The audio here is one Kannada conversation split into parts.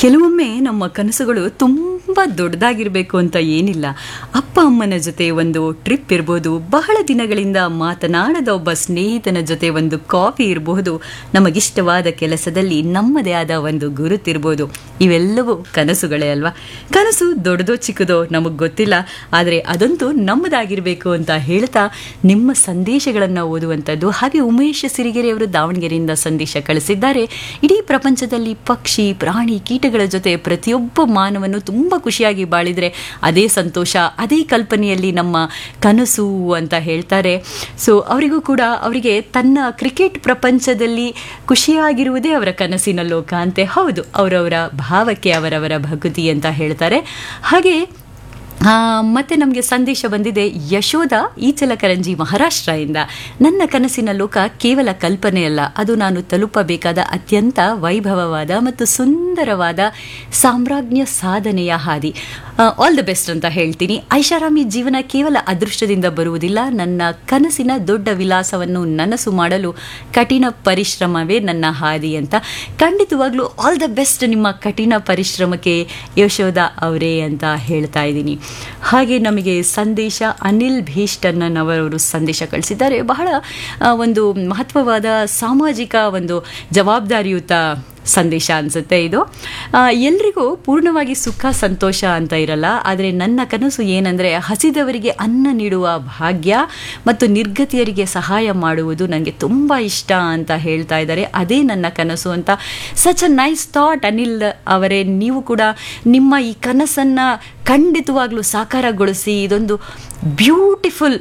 ಕೆಲವೊಮ್ಮೆ ನಮ್ಮ ಕನಸುಗಳು ತುಂಬ ದೊಡ್ಡದಾಗಿರಬೇಕು ಅಂತ ಏನಿಲ್ಲ ಅಪ್ಪ ಅಮ್ಮನ ಜೊತೆ ಒಂದು ಟ್ರಿಪ್ ಇರ್ಬೋದು ಬಹಳ ದಿನಗಳಿಂದ ಮಾತನಾಡದ ಒಬ್ಬ ಸ್ನೇಹಿತನ ಜೊತೆ ಒಂದು ಕಾಫಿ ಇರಬಹುದು ನಮಗಿಷ್ಟವಾದ ಕೆಲಸದಲ್ಲಿ ನಮ್ಮದೇ ಆದ ಒಂದು ಗುರುತಿರ್ಬೋದು ಇವೆಲ್ಲವೂ ಕನಸುಗಳೇ ಅಲ್ವಾ ಕನಸು ದೊಡ್ಡದೋ ಚಿಕ್ಕದೋ ನಮಗೆ ಗೊತ್ತಿಲ್ಲ ಆದರೆ ಅದಂತೂ ನಮ್ಮದಾಗಿರಬೇಕು ಅಂತ ಹೇಳ್ತಾ ನಿಮ್ಮ ಸಂದೇಶಗಳನ್ನು ಓದುವಂಥದ್ದು ಹಾಗೆ ಉಮೇಶ್ ಸಿರಿಗೆರೆಯವರು ದಾವಣಗೆರೆಯಿಂದ ಸಂದೇಶ ಕಳಿಸಿದ್ದಾರೆ ಇಡೀ ಪ್ರಪಂಚದಲ್ಲಿ ಪಕ್ಷಿ ಪ್ರಾಣಿ ಕೀಟಗಳ ಜೊತೆ ಪ್ರತಿಯೊಬ್ಬ ಮಾನವನು ತುಂಬ ಖುಷಿಯಾಗಿ ಬಾಳಿದರೆ ಅದೇ ಸಂತೋಷ ಅದೇ ಕಲ್ಪನೆಯಲ್ಲಿ ನಮ್ಮ ಕನಸು ಅಂತ ಹೇಳ್ತಾರೆ ಸೊ ಅವರಿಗೂ ಕೂಡ ಅವರಿಗೆ ತನ್ನ ಕ್ರಿಕೆಟ್ ಪ್ರಪಂಚದಲ್ಲಿ ಖುಷಿಯಾಗಿರುವುದೇ ಅವರ ಕನಸಿನ ಲೋಕ ಅಂತೆ ಹೌದು ಅವರವರ ಭಾವಕ್ಕೆ ಅವರವರ ಭಕುತಿ ಅಂತ ಹೇಳ್ತಾರೆ ಹಾಗೆ ಆ, ಮತ್ತೆ ನಮಗೆ ಸಂದೇಶ ಬಂದಿದೆ ಯಶೋಧ ಈಚಲಕರಂಜಿ ಮಹಾರಾಷ್ಟ್ರದಿಂದ ನನ್ನ ಕನಸಿನ ಲೋಕ ಕೇವಲ ಕಲ್ಪನೆಯಲ್ಲ ಅದು ನಾನು ತಲುಪಬೇಕಾದ ಅತ್ಯಂತ ವೈಭವವಾದ ಮತ್ತು ಸುಂದರವಾದ ಸಾಮ್ರಾಜ್ಞ ಸಾಧನೆಯ ಹಾದಿ ಆಲ್ ದ ಬೆಸ್ಟ್ ಅಂತ ಹೇಳ್ತೀನಿ ಐಷಾರಾಮಿ ಜೀವನ ಕೇವಲ ಅದೃಷ್ಟದಿಂದ ಬರುವುದಿಲ್ಲ ನನ್ನ ಕನಸಿನ ದೊಡ್ಡ ವಿಲಾಸವನ್ನು ನನಸು ಮಾಡಲು ಕಠಿಣ ಪರಿಶ್ರಮವೇ ನನ್ನ ಹಾದಿ ಅಂತ ಖಂಡಿತವಾಗ್ಲೂ ಆಲ್ ದ ಬೆಸ್ಟ್ ನಿಮ್ಮ ಕಠಿಣ ಪರಿಶ್ರಮಕ್ಕೆ ಯಶೋಧ ಅವರೇ ಅಂತ ಹೇಳ್ತಾ ಇದ್ದೀನಿ ಹಾಗೆ ನಮಗೆ ಸಂದೇಶ ಅನಿಲ್ ಭೀಷ್ಟನ್ನವರವರು ಸಂದೇಶ ಕಳಿಸಿದ್ದಾರೆ ಬಹಳ ಆ, ಒಂದು ಮಹತ್ವವಾದ ಸಾಮಾಜಿಕ ಒಂದು ಜವಾಬ್ದಾರಿಯುತ ಸಂದೇಶ ಅನಿಸುತ್ತೆ ಇದು ಆ, ಎಲ್ರಿಗೂ ಪೂರ್ಣವಾಗಿ ಸುಖ ಸಂತೋಷ ಅಂತ ಇರಲ್ಲ ಆದರೆ ನನ್ನ ಕನಸು ಏನಂದರೆ ಹಸಿದವರಿಗೆ ಅನ್ನ ನೀಡುವ ಭಾಗ್ಯ ಮತ್ತು ನಿರ್ಗತಿಯರಿಗೆ ಸಹಾಯ ಮಾಡುವುದು ನನಗೆ ತುಂಬ ಇಷ್ಟ ಅಂತ ಹೇಳ್ತಾ ಇದ್ದಾರೆ ಅದೇ ನನ್ನ ಕನಸು ಅಂತ such a nice thought Anil ಅವರೇ ನೀವು ಕೂಡ ನಿಮ್ಮ ಈ ಕನಸನ್ನು ಖಂಡಿತವಾಗ್ಲೂ ಸಾಕಾರಗೊಳಿಸಿ ಇದೊಂದು ಬ್ಯೂಟಿಫುಲ್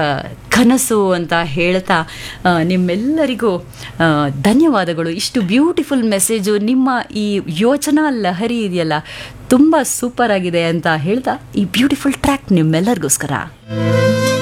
ಕನಸು ಅಂತ ಹೇಳ್ತಾ ಆ, ನಿಮ್ಮೆಲ್ಲರಿಗೂ ಆ, ಧನ್ಯವಾದಗಳು ಇಷ್ಟು ಬ್ಯೂಟಿಫುಲ್ ಮೆಸೇಜು ನಿಮ್ಮ ಈ ಯೋಚನಾ ಲಹರಿ ಇದೆಯಲ್ಲ ತುಂಬ ಸೂಪರ್ ಆಗಿದೆ ಅಂತ ಹೇಳ್ತಾ ಈ ಬ್ಯೂಟಿಫುಲ್ ಟ್ರ್ಯಾಕ್ ನಿಮ್ಮೆಲ್ಲರಿಗೋಸ್ಕರ